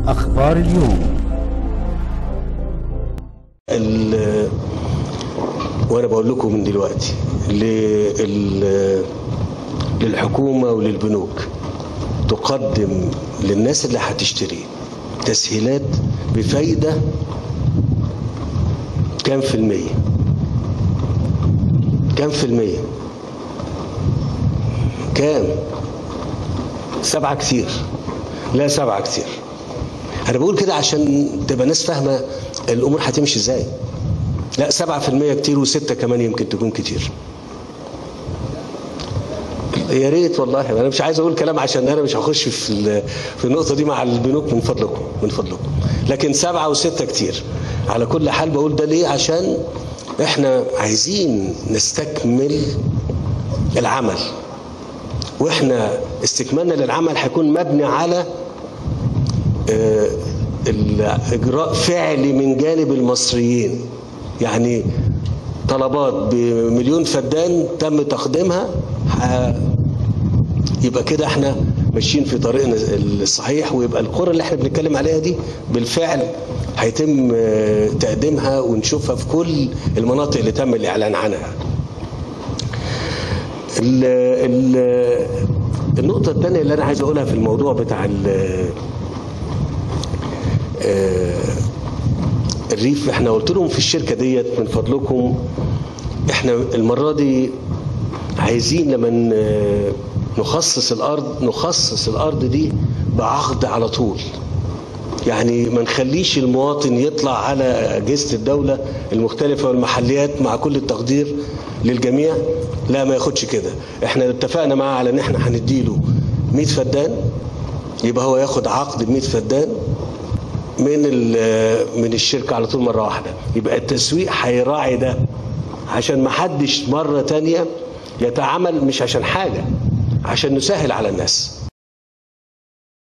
أخبار اليوم ال- وانا بقول لكم من دلوقتي لل- للحكومه وللبنوك تقدم للناس اللي هتشتري تسهيلات بفايده كام في المية كام في المية كام سبعة كتير لا سبعة كتير انا بقول كده عشان تبقى الناس فاهمه الامور هتمشي ازاي لا 7% كتير وستة كمان يمكن تكون كتير يا ريت والله انا مش عايز اقول كلام عشان انا مش هخش في ال- في النقطه دي مع البنوك من فضلكم من فضلكم لكن سبعة وستة كتير على كل حال بقول ده ليه عشان احنا عايزين نستكمل العمل واحنا استكمالنا للعمل هيكون مبني على آه، الاجراء فعلي من جانب المصريين يعني طلبات بمليون فدان تم تقديمها ح- يبقى كده احنا ماشيين في طريقنا الصحيح ويبقى القرى اللي احنا بنتكلم عليها دي بالفعل هيتم آه، تقديمها ونشوفها في كل المناطق اللي تم الاعلان عنها ال ال النقطة الثانية اللي أنا عايز أقولها في الموضوع بتاع ال- آه، الريف احنا قلت لهم في الشركة ديت من فضلكم احنا المرة دي عايزين لما ن- نخصص الأرض نخصص الأرض دي بعقد على طول يعني ما نخليش المواطن يطلع على أجهزة الدولة المختلفة والمحليات مع كل التقدير للجميع لا ما ياخدش كده احنا اتفقنا معاه على ان احنا هنديله 100 فدان يبقى هو ياخد عقد ب 100 فدان من ال- من الشركة على طول مرة واحدة يبقى التسويق هيراعي ده عشان ما حدش مرة تانية يتعامل مش عشان حاجة عشان نسهل على الناس